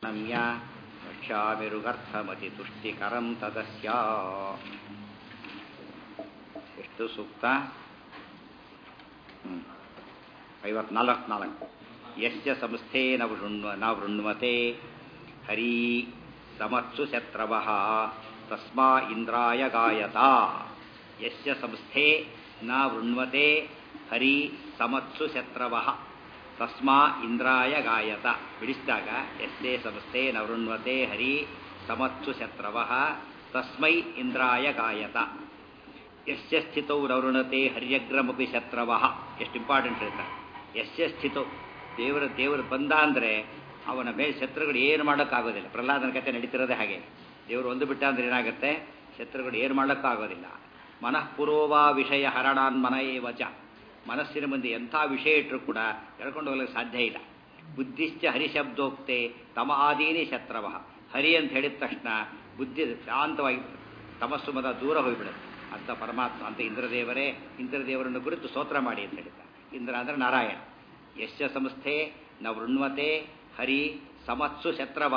ನಮ್ಯ ರಕ್ಷಾಮಿರುಗರ್ಥಮತಿ ತುಷ್ಟಿಕರಂ ತದಸ್ಯ ಎಷ್ಟು ಸೂಕ್ತ ಹ್ಮ್. ಐವತ್ನಾಲ್ಕು ನಾಲ್ಕು ಯಸ್ಯ ಸಂಸ್ಥೆ ನ ವೃಣ್ವ ನ ವೃಣ್ವತೆ ಹರಿ ಸಮತ್ಸು ಶತ್ರವಃ ತಸ್ಮಾ ಇಂದ್ರಾಯ ಗಾಯತ ಯಸ್ಯ ಸಂಸ್ಥೆ ನ ವೃಣ್ವತೆ ಹರಿ ಸಮತ್ಸು ಶತ್ರವಃ ತಸ್ಮಾ ಇಂದ್ರಾಯ ಗಾಯತ ಬಿಡಿಸಿದಾಗ ಎಸ್ಸೇ ಸಂಸ್ಥೆ ನ ವೃಣ್ವತೆ ಹರಿ ಸಮತ್ಸು ಶತ್ರವಃ ತಸ್ಮೈ ಇಂದ್ರಾಯ ಗಾಯತ ಯಸ್ಯ ಸ್ಥಿತೌ ನವೃಣತೆ ಹರ್ಯಗ್ರಮಪಿ ಶತ್ರವಃ ಎಷ್ಟು ಇಂಪಾರ್ಟೆಂಟ್ ಹೇಳ್ತಾರೆ ಯಸ್ಯ ಸ್ಥಿತೌ ದೇವರ ದೇವರು ಬಂದ ಅಂದರೆ ಅವನ ಮೇಲೆ ಶತ್ರುಗಳು ಏನು ಮಾಡೋಕ್ಕಾಗೋದಿಲ್ಲ ಪ್ರಹ್ಲಾದನ ಕಥೆ ನಡೀತಿರೋದೇ ಹಾಗೆ ದೇವರು ಒಂದು ಬಿಟ್ಟ ಅಂದ್ರೆ ಏನಾಗುತ್ತೆ ಶತ್ರುಗಳು ಏನು ಮಾಡೋಕ್ಕಾಗೋದಿಲ್ಲ ಮನಃಪುರೋವಾ ವಿಷಯ ಹರಣಾನ್ ಮನ ಏವಚ ಮನಸ್ಸಿನ ಮುಂದೆ ಎಂಥ ವಿಷಯ ಇಟ್ಟರು ಕೂಡ ಎಳ್ಕೊಂಡು ಹೋಗಲಿಕ್ಕೆ ಸಾಧ್ಯ ಇಲ್ಲ ಬುದ್ಧಿಶ್ಚ ಹರಿಶಬ್ದೋಕ್ತೆ ತಮ ಆದೀನಿ ಶತ್ರವ ಹರಿ ಅಂತ ಹೇಳಿದ ತಕ್ಷಣ ಬುದ್ಧಿ ಶಾಂತವಾಗಿ ತಮಸ್ಸು ಮದ ದೂರ ಹೋಗಿಬಿಡುತ್ತೆ ಅಂತ ಪರಮಾತ್ಮ ಅಂತ ಇಂದ್ರದೇವರೇ ಇಂದ್ರದೇವರನ್ನು ಕುರಿತು ಸ್ತೋತ್ರ ಮಾಡಿ ಅಂತ ಹೇಳಿದ್ದಾರೆ ಇಂದ್ರ ಅಂದರೆ ನಾರಾಯಣ ಯಶ್ಚ ಸಂಸ್ಥೆ ನ ವೃಣ್ವತೆ ಹರಿ ಸಮತ್ಸು ಶತ್ರವ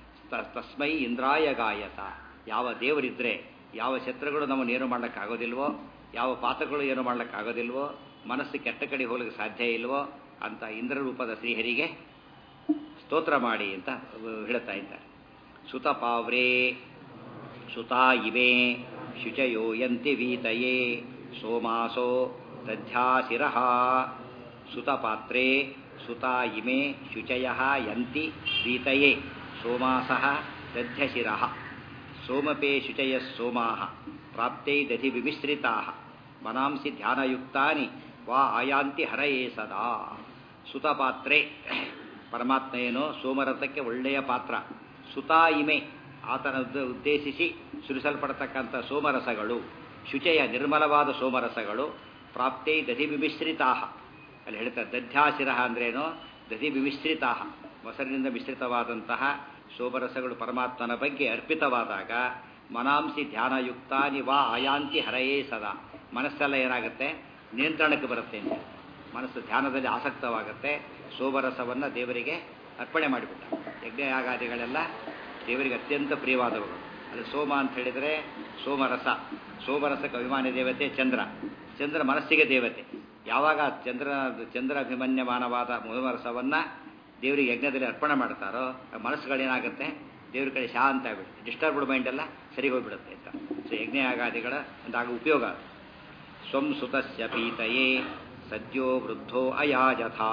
ತಸ್ಮೈ ಇಂದ್ರಾಯ ಗಾಯತ ಯಾವ ದೇವರಿದ್ರೆ ಯಾವ ಶತ್ರುಗಳು ನಮ್ಮನ್ನು ಏನು ಮಾಡ್ಲಿಕ್ಕಾಗೋದಿಲ್ವೋ ಯಾವ ಪಾತಗಳು ಏನು ಮಾಡ್ಲಿಕ್ಕಾಗೋದಿಲ್ವೋ ಮನಸ್ಸು ಕೆಟ್ಟ ಕಡೆ ಹೋಗಲಿಕ್ಕೆ ಸಾಧ್ಯ ಇಲ್ವೋ ಅಂತ ಇಂದ್ರ ರೂಪದ ಶ್ರೀಹರಿಗೆ ಸ್ತೋತ್ರ ಮಾಡಿ ಅಂತ ಹೇಳ್ತಾ ಇದ್ದಾರೆ ಸುತಪಾವ್ರೇ ಸುತಾ ಇವೆ ಶುಚಯೋ ಯಂತಿ ವೀತಯೇ ಸೋಮಾಸೋ ದಧ್ಯಾಶಿರಃ ಸುತಪಾತ್ರೆ ಸುತಾ ಇಮೆ ಶುಚಯ ಯಂತಿ ವೀತಯೇ ಸೋಮಾಸಃ ದಧ್ಯಶಿರಃ ಸೋಮಪೇ ಶುಚಯ ಸೋಮಾ ಪ್ರಾಪ್ತೈ ದಧಿ ವಿಮಿಶ್ರಿತಾ ಮನಾಂಸಿ ಧ್ಯಾನಯುಕ್ತಾನಿ ವಾ ಆಯಾಂತಿ ಹರಯೇ ಸದಾ ಸುತಪಾತ್ರೆ ಪರಮಾತ್ಮ ಏನು ಸೋಮರಥಕ್ಕೆ ಒಳ್ಳೆಯ ಪಾತ್ರ ಸುತಾ ಇಮೆ ಆತನ ಉದ್ದೇಶಿಸಿ ಸುರಿಸಲ್ಪಡತಕ್ಕಂಥ ಸೋಮರಸಗಳು ಶುಚಯ ನಿರ್ಮಲವಾದ ಸೋಮರಸಗಳು ಪ್ರಾಪ್ತೈ ದಧಿ ವಿಮಿಶ್ರಿತಾ ಅಲ್ಲಿ ಹೇಳ್ತಾರೆ ದಧ್ಯಾಶಿರ ಅಂದ್ರೇನು ದಧಿ ವಿಮಿಶ್ರಿತಾ ಮೊಸರಿನಿಂದ ಮಿಶ್ರಿತವಾದಂತಹ ಸೋಮರಸಗಳು ಪರಮಾತ್ಮನ ಬಗ್ಗೆ ಅರ್ಪಿತವಾದಾಗ ಮನಾಂಸಿ ಧ್ಯಾನಯುಕ್ತಾನಿ ವಾ ಆಯಾಂತಿ ಹರಯೇ ಸದಾ ಮನಸ್ಸೆಲ್ಲ ಏನಾಗುತ್ತೆ ನಿಯಂತ್ರಣಕ್ಕೆ ಬರುತ್ತೆ ಅಂತ ಮನಸ್ಸು ಧ್ಯಾನದಲ್ಲಿ ಆಸಕ್ತವಾಗುತ್ತೆ ಸೋಮರಸವನ್ನು ದೇವರಿಗೆ ಅರ್ಪಣೆ ಮಾಡಿಬಿಟ್ಟ ಯಜ್ಞಯಾಗಾದಿಗಳೆಲ್ಲ ದೇವರಿಗೆ ಅತ್ಯಂತ ಪ್ರಿಯವಾದವುಗಳು ಅದು ಸೋಮ ಅಂತ ಹೇಳಿದರೆ ಸೋಮರಸ ಸೋಮರಸಕ್ಕೆ ಅಭಿಮಾನಿ ದೇವತೆ ಚಂದ್ರ ಚಂದ್ರ ಮನಸ್ಸಿಗೆ ದೇವತೆ ಯಾವಾಗ ಚಂದ್ರ ಚಂದ್ರ ಅಭಿಮನ್ಯಮಾನವಾದ ಸೋಮರಸವನ್ನು ದೇವರಿಗೆ ಯಜ್ಞದಲ್ಲಿ ಅರ್ಪಣೆ ಮಾಡ್ತಾರೋ ಮನಸ್ಸುಗಳೇನಾಗುತ್ತೆ ದೇವ್ರ ಕಡೆ ಶಾಂತ ಆಗಿಬಿಡುತ್ತೆ ಡಿಸ್ಟರ್ಬ್ಡ್ ಮೈಂಡ್ ಎಲ್ಲ ಸರಿ ಹೋಗ್ಬಿಡುತ್ತೆ ಅಂತ ಸೊ ಯಜ್ಞಯಾಗಾದಿಗಳ ಒಂದಾಗ ಉಪಯೋಗ ಸ್ವಂ ಸುತಸ್ಯ ಪೀತಯೇ ಸದ್ಯೋ ವೃದ್ಧೋ ಅಯಾಜಥಾ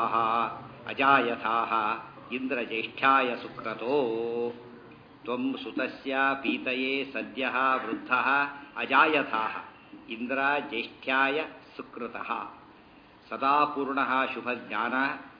ಅಜಾಯಥಾ ಇಂದ್ರಜ್ಯೇಷ್ಠ್ಯಾಯ ಸುಕ್ರತೋ ತ್ವಂ ಸುತಸ್ಯ ಪೀತಯೇ ಸದ್ಯ ವೃದ್ಧ ಅಜಾಯಥಾ ಇಂದ್ರ ಜ್ಯೇಷ್ಠ್ಯಾಯ ಸುಕೃತಃ ಸದಾ ಪೂರ್ಣ ಶುಭಜ್ಞಾನ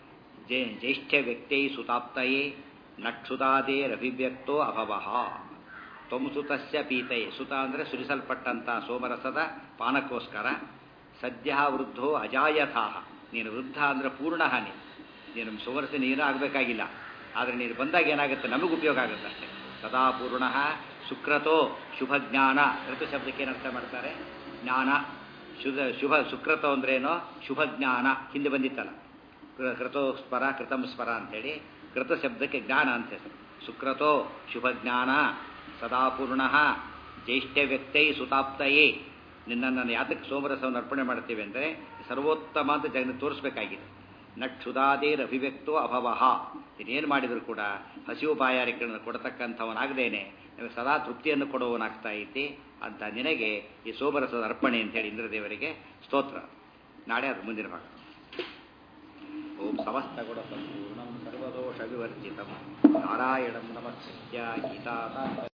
ಜ್ಯೇಷ್ಠ ವ್ಯಕ್ತೈ ಸುತಾಪ್ತಯೇ ನಕ್ಷುತಾದೇರಭಿವ್ಯಕ್ತೋ ಅಭವಃ ತ್ವಂ ಸುತಸ್ಯ ಪೀತಯೇ ಸುತ ಅಂದರೆ ಸುರಿಸಲ್ಪಟ್ಟಂಥ ಸೋಮರಸದ ಪಾನಕ್ಕೋಸ್ಕರ ಸದ್ಯ ವೃದ್ಧೋ ಅಜಾಯಥಾಹ ನೀನು ವೃದ್ಧ ಅಂದರೆ ಪೂರ್ಣ ನೀನು ನೀನು ಸೋಮರಸ ನೀನು ಆಗಬೇಕಾಗಿಲ್ಲ ಆದರೆ ನೀನು ಬಂದಾಗ ಏನಾಗುತ್ತೆ ನಮಗೆ ಉಪಯೋಗ ಆಗುತ್ತೆ ಅಷ್ಟೇ ಸದಾ ಪೂರ್ಣ ಸುಕ್ರತೋ ಶುಭ ಜ್ಞಾನ ಋತು ಶಬ್ದಕ್ಕೆ ಏನರ್ಥ ಮಾಡ್ತಾರೆ ಜ್ಞಾನ ಶುಧ ಶುಭ ಸುಕ್ರತೋ ಅಂದ್ರೇನೋ ಶುಭ ಜ್ಞಾನ ಹಿಂದೆ ಬಂದಿತ್ತಲ್ಲ ಕೃತೋ ಸ್ಮರ ಕೃತಂ ಸ್ಮರ ಅಂಥೇಳಿ ಕೃತ ಶಬ್ದಕ್ಕೆ ಜ್ಞಾನ ಅಂತ ಹೆಸರು ಸುಕ್ರತೋ ಶುಭ ಜ್ಞಾನ ಸದಾಪೂರ್ಣ ಜ್ಯೇಷ್ಠ ವ್ಯಕ್ತೈ ಸುತಾಪ್ತಯೇ ನಿನ್ನನ್ನು ಯಾತಕ್ಕೆ ಸೋಮರಸವನ್ನು ಅರ್ಪಣೆ ಮಾಡ್ತೇವೆ ಅಂದರೆ ಸರ್ವೋತ್ತಮ ಅಂತ ಜಗನ ತೋರಿಸ್ಬೇಕಾಗಿದೆ ನಕ್ಷುದಾದೇರ್ ಅಭಿವ್ಯಕ್ತೋ ಅಭವಃ ಇನ್ನೇನು ಮಾಡಿದರೂ ಕೂಡ ಹಸಿವು ಬಾಯಾರಿಕೆಗಳನ್ನು ಕೊಡತಕ್ಕಂಥವನಾಗದೇನೆ ನಿಮಗೆ ಸದಾ ತೃಪ್ತಿಯನ್ನು ಕೊಡುವವನಾಗ್ತಾ ಐತಿ ಅಂತ ನಿನಗೆ ಈ ಸೋಮರಸದ ಅರ್ಪಣೆ ಅಂತೇಳಿ ಇಂದ್ರದೇವರಿಗೆ ಸ್ತೋತ್ರ ನಾಳೆ ಅದು ಮುಂದಿನ ಭಾಗ ಓಂ ಸಮಸ್ತ ಗುಣ ಸಂಪೂರ್ಣಂ ಸರ್ವದೋಷ ವಿವರ್ಜಿತಂ ನಾರಾಯಣಂ ನಮಸ್ಕೃತ್ಯ ಗೀತಾ